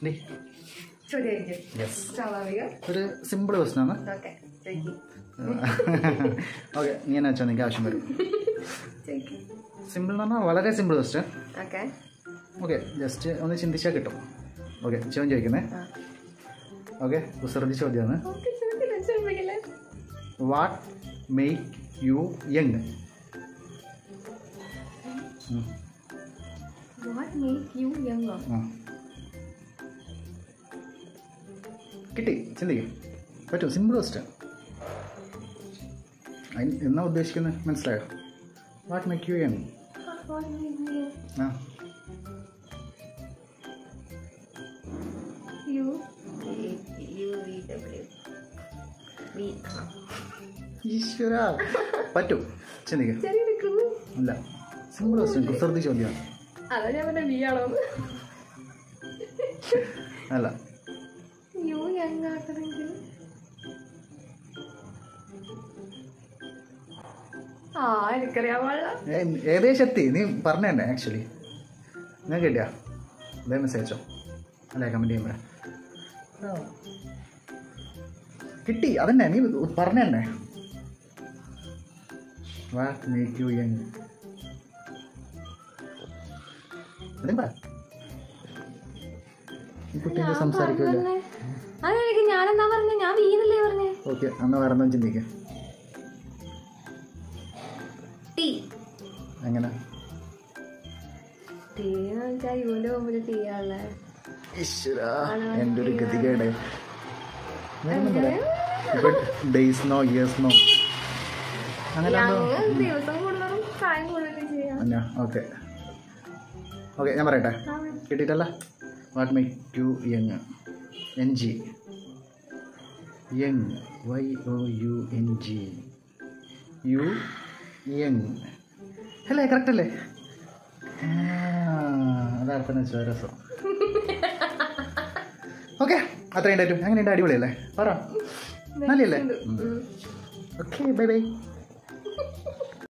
day ചോദ്യമായിരിക്കും yes സ്വാഭാവികം ഒരു simple question ആണ് ഓക്കെ ചോദിക്കും ഓക്കെ നീ എന്നാ വെച്ചാൽ നിങ്ങൾക്ക് ആവശ്യം വരും ചോദിക്കും സിമ്പിൾ എന്ന് പറഞ്ഞാൽ വളരെ simple question okay okay just ഒന്ന് ചിന്തിച്ചാൽ കിട്ടും ഓക്കെ ചോദ്യം ചോദിക്കുന്നേ ആ ഓക്കെ കുസൃതി ചോദ്യമാണ് ഓക്കെ ചോദിക്കില്ല ചോദിക്കില്ലേ what make you young what make you യങ്ങോ കിട്ടി ചിന്തിക്കും പറ്റും സിമ്പിൾ ക്വസ്റ്റൻ അതിന് എന്നാ ഉദ്ദേശിക്കുന്നത് മനസ്സിലായോ what make you young what make you ആ U U V W V ഈശ്വര പറ്റും ചിന്തിക്കും ചെറിയൊരു ക്ലൂ അല്ല സിമ്പിൾ ക്വസ്റ്റൻ കുസൃതി ചോദ്യമാണ് അതാ ഞാൻ പറഞ്ഞ വി ആണോ അല്ല യു യങ് ആക്കണമെങ്കിൽ ആ എനിക്കറിയാൻ പാടില്ല ഏ- ഏകദേശം എത്തി നീ പറഞ്ഞേ ആക്ച്വലി ഞാൻ കേട്ടിയാ അതേ മെസ്സേജ് അയച്ചോ അല്ലേ കമൻറ്റ് ചെയ്യുമ്പോൾ കിട്ടി അതന്നെ നീ പറഞ്ഞേ വാട്ട് മേക്ക് യു യങ് അതേ പറ ഈ കുട്ടീൻ്റെ സംസാരിക്കില്ല അതെനിക്ക് ഞാനെന്താ പറഞ്ഞേ ഞാൻ വീണല്ലേ പറഞ്ഞേ ഓക്കെ അന്ന് വേറെ എന്തും ചിന്തിക്കാം ടീ എങ്ങനെ ടീ എന്ന് വെച്ചാൽ യുവിന്റെ മുമ്പിൽ ടീ ആണല്ലേ ഈശ്വര എൻ്റെ ഒരു ഗതികേട് വേറൊന്നും പറയാം ഇപ്പൊ ഡേയ്സ് നോ ഇയേഴ്സ് നോ അങ്ങനെ ഞങ്ങൾ ദിവസം കൂടുതലും പ്രായം കൂടുതലും ചെയ്യാം അല്ല ഓക്കെ ഓക്കെ ഞാൻ പറയട്ടെ കിട്ടിയിട്ടല്ല what make you young N G young Y O U N G you young അല്ലേ കറക്റ്റ് അല്ലേ ആ, അതാർത്ഥം വെച്ചാൽ രസം ഓക്കെ അത്രയും ഉണ്ടായിട്ടും എങ്ങനെയുണ്ട് അടിപൊളിയല്ലേ പറ നല്ലല്ലേ ഓക്കെ ബൈ ബൈ